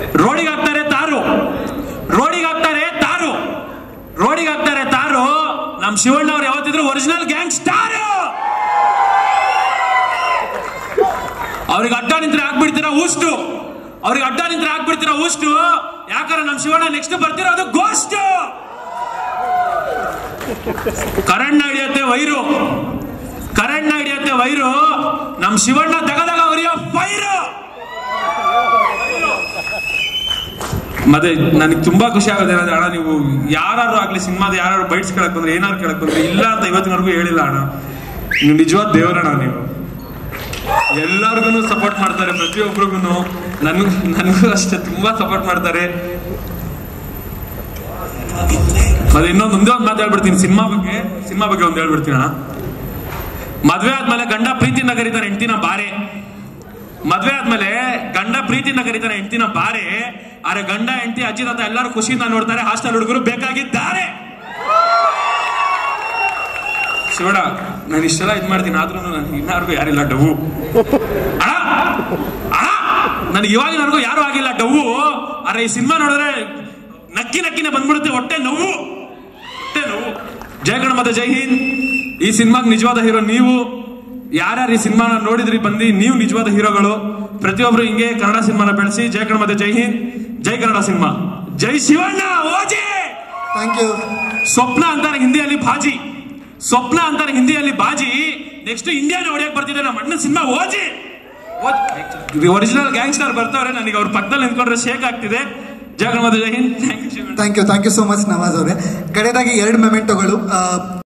ರೋಡಿಗೆ ಹಾಕ್ತಾರೆ ತಾರು ರೋಡಿಗೆ ಹಾಕ್ತಾರೆ ತಾರು ರೋಡಿಗೆ ಹಾಕ್ತಾರೆ ತಾರು ನಮ್ ಶಿವಣ್ಣ ಅವ್ರು ಯಾವತ್ತಿದ್ರು ಒರಿಜಿನಲ್ ಗ್ಯಾಂಗ್ ಸ್ಟಾರ್ ಅವ್ರಿಗೆ ಅಡ್ಡ ನಿಂತ್ರೆ ಹಾಕ್ಬಿಡ್ತೀರಾ ಊಷ್ಟು ಅವ್ರಿಗೆ ಅಡ್ಡ ನಿಂತ್ರೆ ಹಾಕ್ಬಿಡ್ತೀರಾ ಊಷ್ಟು ಯಾಕಂದ್ರೆ ನಮ್ ಶಿವಣ್ಣ ನೆಕ್ಸ್ಟ್ ಬರ್ತಿರೋದು ಗೋಸ್ಟ್ ಕರೆಂಟ್ ಹಿಡಿಯತ್ತೆ ವೈರು ಕರೆಂಟ್ ಹಿಡಿಯತ್ತೆ ವೈರು ನಮ್ ಶಿವಣ್ಣ ತಗದಾಗ ಅವರಿಯ ಫೈರು ಮತ್ತೆ ನನಗೆ ತುಂಬಾ ಖುಷಿ ಆಗೋದು ಏನಂದ್ರೆ ಅಣ್ಣ ನೀವು ಯಾರು ಆಗ್ಲಿ ಸಿನಿಮಾದ ಯಾರು ಬೈಟ್ಸ್ ಕೇಳಕ್ ಬಂದ್ರೆ ಏನಾರು ಕೇಳಕ್ ಬಂದ್ರೆ ಇಲ್ಲ ಅಂತ ಇವತ್ತಿನವರೆಗೂ ಹೇಳಿಲ್ಲ ಅಣ್ಣ ನೀವು ನಿಜವಾದ ದೇವರಣ್ಣ ನೀವು ಎಲ್ಲರಿಗೂ ಸಪೋರ್ಟ್ ಮಾಡ್ತಾರೆ ಪ್ರತಿಯೊಬ್ಬರಿಗೂ ನನ್ಗೂ ನನಗೂ ಅಷ್ಟೇ ತುಂಬಾ ಸಪೋರ್ಟ್ ಮಾಡ್ತಾರೆ ಮತ್ತೆ ಇನ್ನೊಂದು ಒಂದೇ ಒಂದು ಮಾತು ಹೇಳ್ಬಿಡ್ತೀನಿ ಸಿನಿಮಾ ಬಗ್ಗೆ ಸಿನಿಮಾ ಬಗ್ಗೆ ಒಂದು ಹೇಳ್ಬಿಡ್ತೀನಿ ಅಣ್ಣ ಮದ್ವೆ ಆದ್ಮೇಲೆ ಗಂಡ ಪ್ರೀತಿಯಿಂದ ಕರೀತಾನೆ ಹೆಂಡತಿನ ಬಾರೆ ಮದ್ವೆ ಆದ್ಮೇಲೆ ಗಂಡ ಪ್ರೀತಿಯಿಂದ ಕರೀತಾನೆ ಹೆಂಡತಿನ ಬಾರೆ ಆದ್ರೆ ಗಂಡ ಹೆಂಡತಿ ಅಜ್ಜಿ ತಾತ ಎಲ್ಲರೂ ಖುಷಿಯಿಂದ ನೋಡ್ತಾರೆ ಹಾಸ್ಟೆಲ್ ಹುಡುಗರು ಬೇಕಾಗಿದ್ದಾರೆ ಶಿವಡ ನಾನು ಇಷ್ಟೆಲ್ಲ ಇದ್ ಮಾಡ್ತೀನಿ ಆದ್ರೂ ನನಗೆ ಇನ್ನಾರ್ಗೂ ಯಾರಿಲ್ಲ ಡವು ಅಣ್ಣ ಅಣ್ಣ ನನಗೆ ಇವಾಗಿನವರೆಗೂ ಯಾರು ಆಗಿಲ್ಲ ಡವು ಆದ್ರೆ ಈ ಸಿನಿಮಾ ನೋಡಿದ್ರೆ ನಕ್ಕಿ ನಕ್ಕಿನೇ ಬಂದ್ಬಿಡುತ್ತೆ ಹೊಟ್ಟೆ ನೋವು ಹೊಟ್ಟೆ ನೋವು ಜಯ ಗಣ ಮತ್ತೆ ಜೈ ಹಿಂದ್ ಈ ಸಿನಿಮಾಗ್ ನಿಜವಾದ ಹೀರೋ ನೀವು ಯಾರ್ಯಾರು ಈ ಸಿನಿಮಾನ ನೋಡಿದ್ರಿ ಬಂದು ನೀವು ನಿಜವಾದ ಹೀರೋಗಳು ಪ್ರತಿಯೊಬ್ರು ಹಿಂಗೆ ಕನ್ನಡ ಸಿನಿಮಾನ ಬೆಳೆಸಿ ಜಯ ಗಣ ಮತ್ತೆ ಜೈ ಹಿಂದ್ ಜೈ ಕನ್ನಡ ಸಿನಿಮಾ ಜೈ ಶಿವಣ್ಣ ಓಜಿ ಥ್ಯಾಂಕ್ ಯು ಸ್ವಪ್ನ ಅಂತಾರೆ ಹಿಂದಿಯಲ್ಲಿ ಬಾಜಿ ಸ್ವಪ್ನ ಅಂತಾರೆ ಹಿಂದಿಯಲ್ಲಿ ಬಾಜಿ ನೆಕ್ಸ್ಟ್ ಇಂಡಿಯಾನ ಹೊಡಿಯಕ್ ಬರ್ತಿದೆ ನಮ್ಮ ಅಣ್ಣನ ಸಿನಿಮಾ ಓಜಿ ಒರಿಜಿನಲ್ ಗ್ಯಾಂಗ್ಸ್ಟರ್ ಬರ್ತಾವ್ರೆ ನನಗೆ ಅವ್ರ ಪಕ್ಕದಲ್ಲಿ ನಿಂತ್ಕೊಂಡ್ರೆ ಶೇಕ್ ಆಗ್ತಿದೆ ಜಯ ಗಣ ಮತ್ತೆ ಜೈ Hind thank you Shivanna thank you thank you so much Nawaz ಅವರೇ ಕಡೆಯದಾಗಿ ಎರಡು ಮೆಮೆಂಟೋಗಳು